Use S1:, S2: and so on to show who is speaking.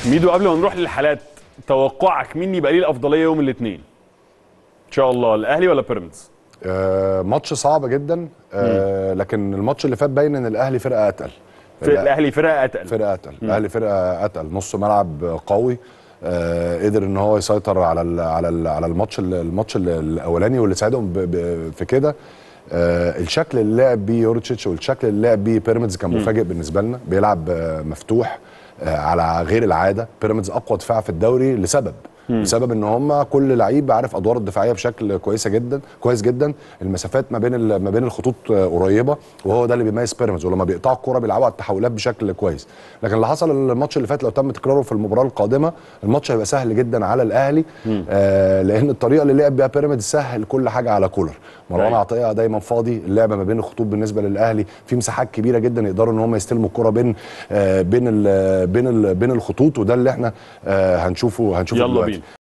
S1: ميدو قبل ما نروح للحالات توقعك مين يبقى ليه الافضليه يوم الاثنين ان شاء الله الاهلي ولا بيراميدز
S2: آه ماتش صعب جدا آه لكن الماتش اللي فات باين ان الاهلي فرقه اتقل
S1: في الاهلي فرقه اتقل
S2: فرقه اتقل الاهلي فرقه اتقل نص ملعب قوي آه قدر ان هو يسيطر على ال على ال على الماتش ال- الماتش ال- الاولاني واللي ساعدهم ب- ب- في كده آه الشكل اللي لعب بيه يورتشيتش والشكل اللي لعب بيه بيراميدز كان مفاجئ بالنسبه لنا بيلعب آه مفتوح آه على غير العاده بيراميدز اقوى دفاع في الدوري لسبب بسبب ان هم كل لعيب عارف ادوار الدفاعيه بشكل كويسه جدا كويس جدا المسافات ما بين ال- ما بين الخطوط آه، قريبه وهو ده اللي بيميز بيراميدز ولما بيقطعوا الكوره بيلعبوا على التحولات بشكل كويس لكن اللي حصل الماتش اللي فات لو تم تكراره في المباراه القادمه الماتش هيبقى سهل جدا على الاهلي آه لان الطريقه اللي لعب بيها بيراميدز سهل كل حاجه على كولر مروان
S1: أيوة.
S2: عطيه دايما فاضي اللعبه ما بين الخطوط بالنسبه للاهلي في مساحات كبيره جدا يقدروا ان هم يستلموا الكره بين آه بين ال بين ال بين الخطوط وده اللي احنا آه هنشوفه هنشوفه
S1: يلا
S2: دلوقتي.
S1: بينا